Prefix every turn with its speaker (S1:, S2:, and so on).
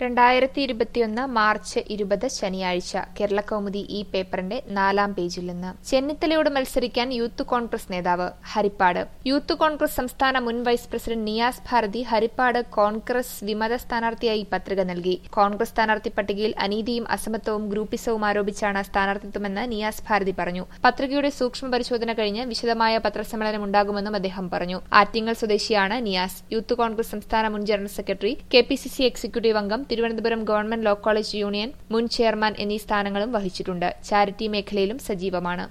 S1: രണ്ടായിരത്തി ഇരുപത്തിയൊന്ന് മാർച്ച് ഇരുപത് ശനിയാഴ്ച കേരളകൗമുദി ഈ പേപ്പറിന്റെ നാലാം പേജിൽ നിന്ന് ചെന്നിത്തലയോട് മത്സരിക്കാൻ യൂത്ത് കോൺഗ്രസ് നേതാവ് ഹരിപ്പാട് യൂത്ത് കോൺഗ്രസ് സംസ്ഥാന മുൻ വൈസ് പ്രസിഡന്റ് നിയാസ് ഭാരതി ഹരിപ്പാട് കോൺഗ്രസ് വിമത സ്ഥാനാർത്ഥിയായി പത്രിക നൽകി കോൺഗ്രസ് സ്ഥാനാർത്ഥി പട്ടികയിൽ അനീതിയും അസമത്വവും ഗ്രൂപ്പിസവും ആരോപിച്ചാണ് സ്ഥാനാർത്ഥിത്വമെന്ന് നിയാസ് ഭാരതി പറഞ്ഞു പത്രികയുടെ സൂക്ഷ്മ പരിശോധന കഴിഞ്ഞ് വിശദമായ പത്രസമ്മേളനം ഉണ്ടാകുമെന്നും അദ്ദേഹം പറഞ്ഞു ആറ്റിങ്ങൽ സ്വദേശിയാണ് നിയാസ് യൂത്ത് കോൺഗ്രസ് സംസ്ഥാന മുൻ general secretary K P C C executive അംഗം Thiruvananthapuram government law college union മുൻ ചെയർമാൻ എന്നീ സ്ഥാനങ്ങളും വഹിച്ചിട്ടുണ്ട് ചാരിറ്റി മേഖലയിലും സജീവമാണ്